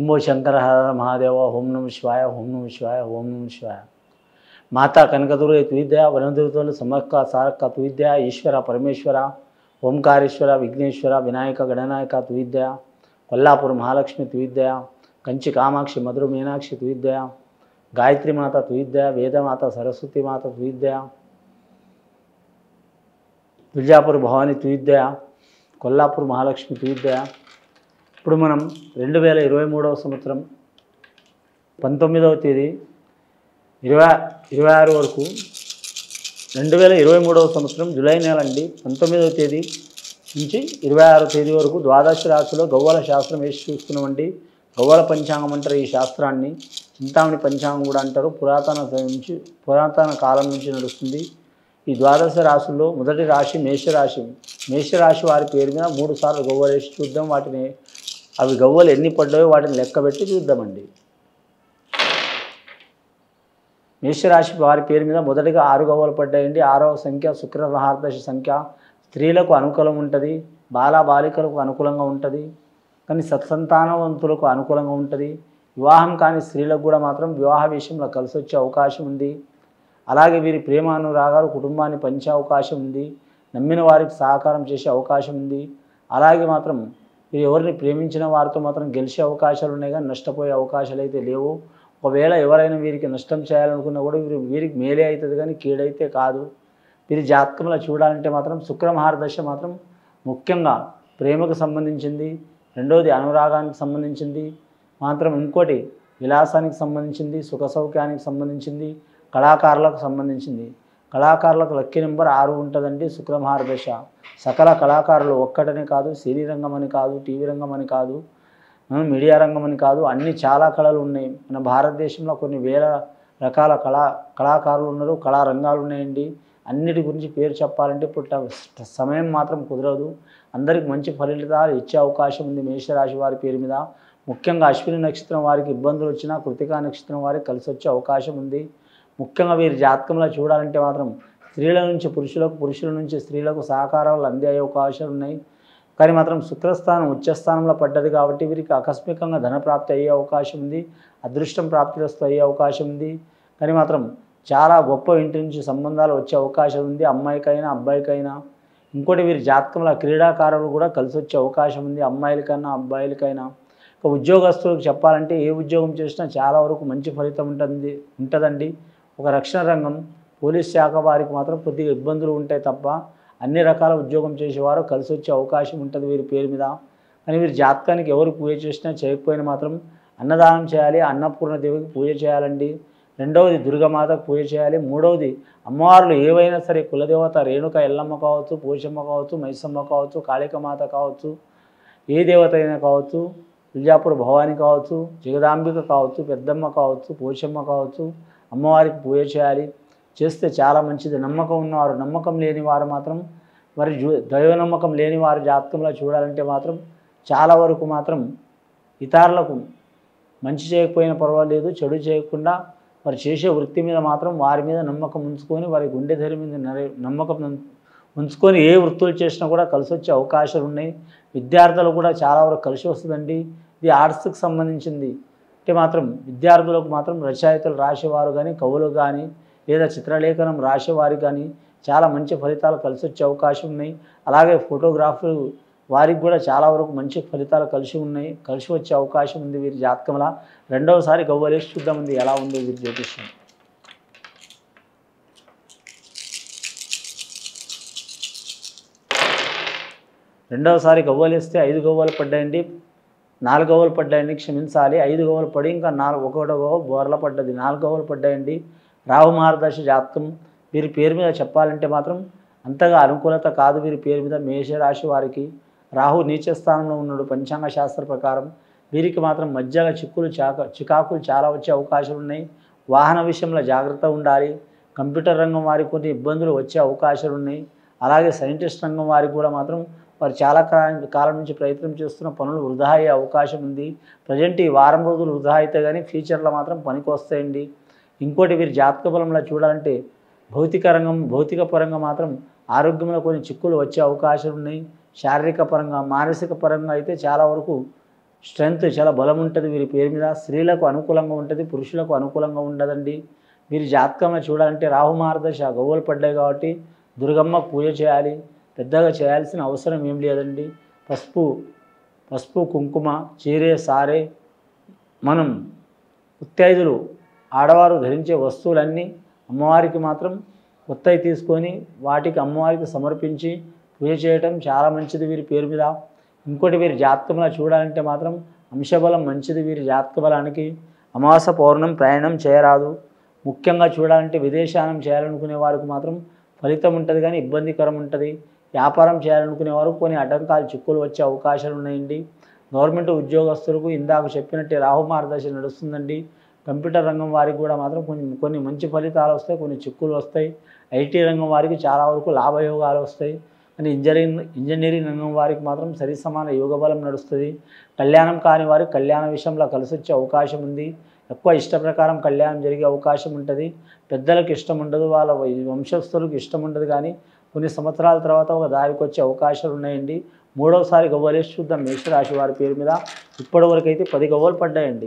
శంభో శంకర హర మహాదేవ ఓం నమ శివాయ ఓం నమ శివాయ ఓం నమ శివాయ మాతా కనకదుర్గ తువిద్య వనదుర్గలు సమక్క సారక్క తువిద్య ఈశ్వర పరమేశ్వర ఓంకారేశ్వర విఘ్నేశ్వర వినాయక గణనాయక తువిద్య కొల్లాపూర్ మహాలక్ష్మి తువిద్య కంచి కామాక్షి మధుర మీనాక్షి తువిద్య గాయత్రి మాత తువిద్య వేదమాత సరస్వతి మాత తువిద్య విజయాపూర్ భవాని తువిద్య కొల్లాపూర్ మహాలక్ష్మి తువిద్య ఇప్పుడు మనం రెండు వేల ఇరవై మూడవ సంవత్సరం పంతొమ్మిదవ తేదీ ఇరవై ఇరవై ఆరు వరకు రెండు వేల ఇరవై మూడవ సంవత్సరం జూలై నెల అండి పంతొమ్మిదవ తేదీ నుంచి ఇరవై ఆరో తేదీ వరకు ద్వాదశ రాశిలో గవ్వల శాస్త్రం వేసి చూస్తున్నామండి గవ్వల పంచాంగం అంటారు ఈ శాస్త్రాన్ని చింతామణి పంచాంగం కూడా అంటారు పురాతన నుంచి పురాతన కాలం నుంచి నడుస్తుంది ఈ ద్వాదశ రాశుల్లో మొదటి రాశి మేషరాశి మేషరాశి వారి పేరు మీద మూడు సార్లు గవ్వలు వేసి చూద్దాం వాటిని అవి గవ్వలు ఎన్ని పడ్డాయో వాటిని లెక్క పెట్టి చూద్దామండి మేషరాశి వారి పేరు మీద మొదటిగా ఆరు గవ్వలు పడ్డాయండి ఆరవ సంఖ్య శుక్ర మహాదశి సంఖ్య స్త్రీలకు అనుకూలం ఉంటుంది బాల బాలికలకు అనుకూలంగా ఉంటుంది కానీ సత్సంతానవంతులకు అనుకూలంగా ఉంటుంది వివాహం కాని స్త్రీలకు కూడా మాత్రం వివాహ విషయంలో కలిసి వచ్చే అవకాశం ఉంది అలాగే వీరి ప్రేమ అనురాగాలు కుటుంబాన్ని పంచే అవకాశం ఉంది నమ్మిన వారికి సహకారం చేసే అవకాశం ఉంది అలాగే మాత్రం వీరు ఎవరిని ప్రేమించిన వారితో మాత్రం గెలిచే అవకాశాలు ఉన్నాయి కానీ నష్టపోయే అవకాశాలు అయితే లేవు ఒకవేళ ఎవరైనా వీరికి నష్టం చేయాలనుకున్నా కూడా వీరు వీరికి మేలే అవుతుంది కానీ కీడైతే కాదు వీరి జాతకంలో చూడాలంటే మాత్రం శుక్రమహార దశ మాత్రం ముఖ్యంగా ప్రేమకు సంబంధించింది రెండవది అనురాగానికి సంబంధించింది మాత్రం ఇంకోటి విలాసానికి సంబంధించింది సుఖ సౌఖ్యానికి సంబంధించింది కళాకారులకు సంబంధించింది కళాకారులకు లక్కీ నెంబర్ ఆరు ఉంటుందండి శుక్రమహార దశ సకల కళాకారులు ఒక్కటనే కాదు సినీ రంగం అని కాదు టీవీ రంగం అని కాదు ఆ, మీడియా రంగం అని కాదు అన్ని చాలా కళలు ఉన్నాయి మన భారతదేశంలో కొన్ని వేల రకాల కళా కళాకారులు ఉన్నారు కళా రంగాలు ఉన్నాయండి అన్నిటి గురించి పేరు చెప్పాలంటే ఇప్పుడు ట- సమయం మాత్రం కుదరదు అందరికి మంచి ఫలితాలు ఇచ్చే అవకాశం ఉంది మేషరాశి వారి పేరు మీద ముఖ్యంగా అశ్విని నక్షత్రం వారికి ఇబ్బందులు వచ్చినా కృతికా నక్షత్రం వారికి కలిసి వచ్చే అవకాశం ఉంది ముఖ్యంగా వీరి జాతకంలో చూడాలంటే మాత్రం స్త్రీల నుంచి పురుషులకు పురుషుల నుంచి స్త్రీలకు సహకారాలు అందే అవకాశాలు ఉన్నాయి కానీ మాత్రం శుక్రస్థానం ఉచ్చస్థానంలో పడ్డది కాబట్టి వీరికి ఆకస్మికంగా ధనప్రాప్తి అయ్యే అవకాశం ఉంది అదృష్టం ప్రాప్తిరస్తు అయ్యే అవకాశం ఉంది కానీ మాత్రం చాలా గొప్ప ఇంటి నుంచి సంబంధాలు వచ్చే అవకాశం ఉంది అమ్మాయికైనా అబ్బాయికైనా ఇంకోటి వీరి జాతకంలో క్రీడాకారులు కూడా కలిసి వచ్చే అవకాశం ఉంది అమ్మాయిలకైనా అబ్బాయిలకైనా ఇక ఉద్యోగస్తులకు చెప్పాలంటే ఏ ఉద్యోగం చేసినా చాలా వరకు మంచి ఫలితం ఉంటుంది ఉంటుందండి ఒక రక్షణ రంగం పోలీస్ శాఖ వారికి మాత్రం కొద్దిగా ఇబ్బందులు ఉంటాయి తప్ప అన్ని రకాల ఉద్యోగం చేసేవారు కలిసి వచ్చే అవకాశం ఉంటుంది వీరి పేరు మీద కానీ వీరి జాతకానికి ఎవరు పూజ చేసినా చేయకపోయినా మాత్రం అన్నదానం చేయాలి అన్నపూర్ణ దేవికి పూజ చేయాలండి రెండవది దుర్గమాతకు పూజ చేయాలి మూడవది అమ్మవార్లు ఏవైనా సరే కులదేవత రేణుక ఎల్లమ్మ కావచ్చు పోషమ్మ కావచ్చు మైసమ్మ కావచ్చు కాళికమాత కావచ్చు ఏ దేవత అయినా కావచ్చు విజయాపూర్ భవాని కావచ్చు జగదాంబిక కావచ్చు పెద్దమ్మ కావచ్చు పోషమ్మ కావచ్చు అమ్మవారికి పూజ చేయాలి చేస్తే చాలా మంచిది నమ్మకం ఉన్నవారు నమ్మకం లేని వారు మాత్రం మరి జు- దైవ నమ్మకం లేని వారి జాతకంలో చూడాలంటే మాత్రం చాలా వరకు మాత్రం ఇతరులకు మంచి చేయకపోయినా పర్వాలేదు చెడు చేయకుండా వారు చేసే వృత్తి మీద మాత్రం వారి మీద నమ్మకం ఉంచుకొని వారి గుండె ధైర్యం మీద నరే నమ్మకం ఉం- ఉంచుకొని ఏ వృత్తులు చేసినా కూడా కలిసి వచ్చే అవకాశాలు ఉన్నాయి విద్యార్థులు కూడా చాలా వరకు కలిసి వస్తుందండి ఇది ఆర్ట్స్కి సంబంధించింది అంటే మాత్రం విద్యార్థులకు మాత్రం రచయితలు రాసేవారు కానీ కవులు కానీ లేదా చిత్రలేఖనం రాసేవారు కానీ చాలా మంచి ఫలితాలు కలిసి వచ్చే అవకాశం ఉన్నాయి అలాగే ఫోటోగ్రాఫర్ వారికి కూడా చాలా వరకు మంచి ఫలితాలు కలిసి ఉన్నాయి కలిసి వచ్చే అవకాశం ఉంది వీరి జాతకంలో రెండవసారి గవ్వలేసి చూద్దామంది ఎలా ఉందో వీరి జ్యోతిష్యం రెండవసారి గవ్వలేస్తే ఐదు గవ్వలు పడ్డాయండి నాలుగు గవ్వలు పడ్డాయండి క్షమించాలి ఐదు గవ్వలు పడి ఇంకా నాలుగు ఒకటో గవ్వ బోర్ల పడ్డది నాలుగు గవ్వలు పడ్డాయండి రాహు మహారదశ జాతకం వీరి పేరు మీద చెప్పాలంటే మాత్రం అంతగా అనుకూలత కాదు వీరి పేరు మీద మేషరాశి వారికి రాహు నీచ స్థానంలో ఉన్నాడు పంచాంగ శాస్త్ర ప్రకారం వీరికి మాత్రం మధ్యగా చిక్కులు చాక చికాకులు చాలా వచ్చే అవకాశాలు ఉన్నాయి వాహన విషయంలో జాగ్రత్త ఉండాలి కంప్యూటర్ రంగం వారికి కొన్ని ఇబ్బందులు వచ్చే అవకాశాలు ఉన్నాయి అలాగే సైంటిస్ట్ రంగం వారికి కూడా మాత్రం వారు చాలా కాలం కాలం నుంచి ప్రయత్నం చేస్తున్న పనులు వృధా అయ్యే అవకాశం ఉంది ప్రజెంట్ ఈ వారం రోజులు వృధా అయితే కానీ ఫ్యూచర్లో మాత్రం పనికి వస్తాయండి ఇంకోటి వీరి జాతక బలంలో చూడాలంటే భౌతిక రంగం భౌతిక పరంగా మాత్రం ఆరోగ్యంలో కొన్ని చిక్కులు వచ్చే అవకాశాలు ఉన్నాయి శారీరక పరంగా మానసిక పరంగా అయితే చాలా వరకు స్ట్రెంగ్త్ చాలా బలం ఉంటుంది వీరి పేరు మీద స్త్రీలకు అనుకూలంగా ఉంటుంది పురుషులకు అనుకూలంగా ఉండదండి వీరి జాతకంలో చూడాలంటే రాహు మార్గదర్శ గవ్వలు పడ్డాయి కాబట్టి దుర్గమ్మ పూజ చేయాలి పెద్దగా చేయాల్సిన అవసరం ఏం లేదండి పసుపు పసుపు కుంకుమ చీరే సారే మనం ముత్తైదులు ఆడవారు ధరించే వస్తువులన్నీ అమ్మవారికి మాత్రం కొత్తవి తీసుకొని వాటికి అమ్మవారికి సమర్పించి పూజ చేయటం చాలా మంచిది వీరి పేరు మీద ఇంకోటి వీరి జాతకంలో చూడాలంటే మాత్రం అంశబలం మంచిది వీరి జాతక బలానికి అమావాస పౌర్ణం ప్రయాణం చేయరాదు ముఖ్యంగా చూడాలంటే విదేశానం చేయాలనుకునే వారికి మాత్రం ఫలితం ఉంటుంది కానీ ఇబ్బందికరం ఉంటుంది వ్యాపారం చేయాలనుకునే వారు కొన్ని ఆటంకాలు చిక్కులు వచ్చే అవకాశాలు ఉన్నాయండి గవర్నమెంట్ ఉద్యోగస్తులకు ఇందాక చెప్పినట్టే రాహు మార్గదర్శి నడుస్తుందండి కంప్యూటర్ రంగం వారికి కూడా మాత్రం కొన్ని కొన్ని మంచి ఫలితాలు వస్తాయి కొన్ని చిక్కులు వస్తాయి ఐటీ రంగం వారికి చాలా వరకు లాభయోగాలు వస్తాయి కానీ ఇంజనీరింగ్ ఇంజనీరింగ్ రంగం వారికి మాత్రం సరి సమాన యోగ బలం నడుస్తుంది కళ్యాణం కాని వారికి కళ్యాణ విషయంలో కలిసి వచ్చే అవకాశం ఉంది ఎక్కువ ఇష్ట ప్రకారం కళ్యాణం జరిగే అవకాశం ఉంటుంది పెద్దలకు ఇష్టం ఉండదు వాళ్ళ వంశస్థులకు ఇష్టం ఉండదు కానీ కొన్ని సంవత్సరాల తర్వాత ఒక దారికి వచ్చే అవకాశాలు ఉన్నాయండి మూడవసారి గవ్వలేసి చూద్దాం మేషరాశి వారి పేరు మీద ఇప్పటి వరకు అయితే పది గవ్వలు పడ్డాయండి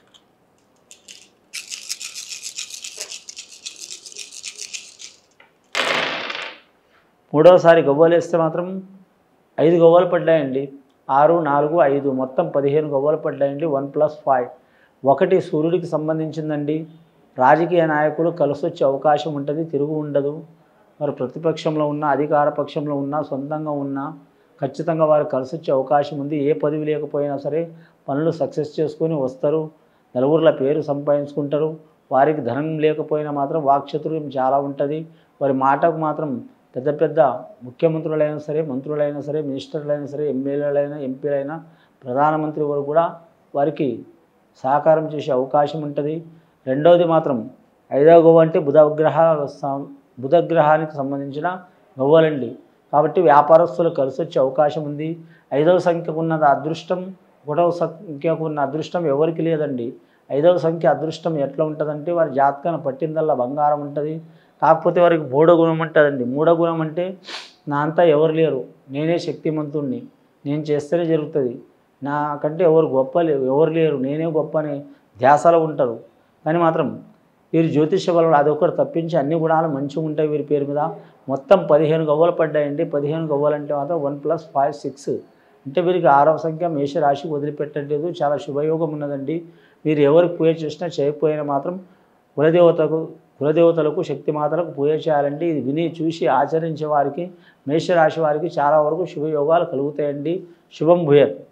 మూడవసారి గవ్వలేస్తే మాత్రం ఐదు గవ్వలు పడ్డాయండి ఆరు నాలుగు ఐదు మొత్తం పదిహేను గవ్వలు పడ్డాయండి వన్ ప్లస్ ఫైవ్ ఒకటి సూర్యుడికి సంబంధించిందండి రాజకీయ నాయకులు కలిసి వచ్చే అవకాశం ఉంటుంది తిరుగు ఉండదు వారు ప్రతిపక్షంలో ఉన్న అధికార పక్షంలో ఉన్నా సొంతంగా ఉన్నా ఖచ్చితంగా వారు కలిసి వచ్చే అవకాశం ఉంది ఏ పదవి లేకపోయినా సరే పనులు సక్సెస్ చేసుకొని వస్తారు నలుగురుల పేరు సంపాదించుకుంటారు వారికి ధనం లేకపోయినా మాత్రం వాక్చతుర్యం చాలా ఉంటుంది వారి మాటకు మాత్రం పెద్ద పెద్ద ముఖ్యమంత్రులైనా సరే మంత్రులైనా సరే మినిస్టర్లైనా సరే ఎమ్మెల్యేలైనా ఎంపీలైనా ప్రధానమంత్రి వరకు కూడా వారికి సహకారం చేసే అవకాశం ఉంటుంది రెండవది మాత్రం ఐదవ గవ్వ అంటే బుధగ్రహ సం- బుధగ్రహానికి సంబంధించిన గవ్వలండి కాబట్టి వ్యాపారస్తులు కలిసి వచ్చే అవకాశం ఉంది ఐదవ సంఖ్యకు ఉన్న అదృష్టం ఒకటవ సంఖ్యకు ఉన్న అదృష్టం ఎవరికి లేదండి ఐదవ సంఖ్య అదృష్టం ఎట్లా ఉంటుందంటే వారి జాతకాన్ని పట్టిందల్లా బంగారం ఉంటుంది కాకపోతే వారికి మూడో గుణం ఉంటుందండి మూడో గుణం అంటే నా అంతా ఎవరు లేరు నేనే శక్తిమంతుణ్ణి నేను చేస్తేనే జరుగుతుంది నాకంటే ఎవరు గొప్ప లేరు ఎవరు లేరు నేనే గొప్ప అని ధ్యాసలో ఉంటారు కానీ మాత్రం వీరి జ్యోతిష బలం అదొకటి తప్పించి అన్ని గుణాలు మంచిగా ఉంటాయి వీరి పేరు మీద మొత్తం పదిహేను గవ్వలు పడ్డాయండి పదిహేను గవ్వలు అంటే మాత్రం వన్ ప్లస్ ఫైవ్ సిక్స్ అంటే వీరికి ఆరవ సంఖ్య మేషరాశి వదిలిపెట్టలేదు చాలా శుభయోగం ఉన్నదండి వీరు ఎవరికి పూజ చేసినా చేయకపోయినా మాత్రం కులదేవతకు కులదేవతలకు శక్తిమాతలకు పూజ చేయాలంటే ఇది విని చూసి ఆచరించే వారికి మేషరాశి వారికి చాలా వరకు శుభయోగాలు కలుగుతాయండి శుభం భూయత్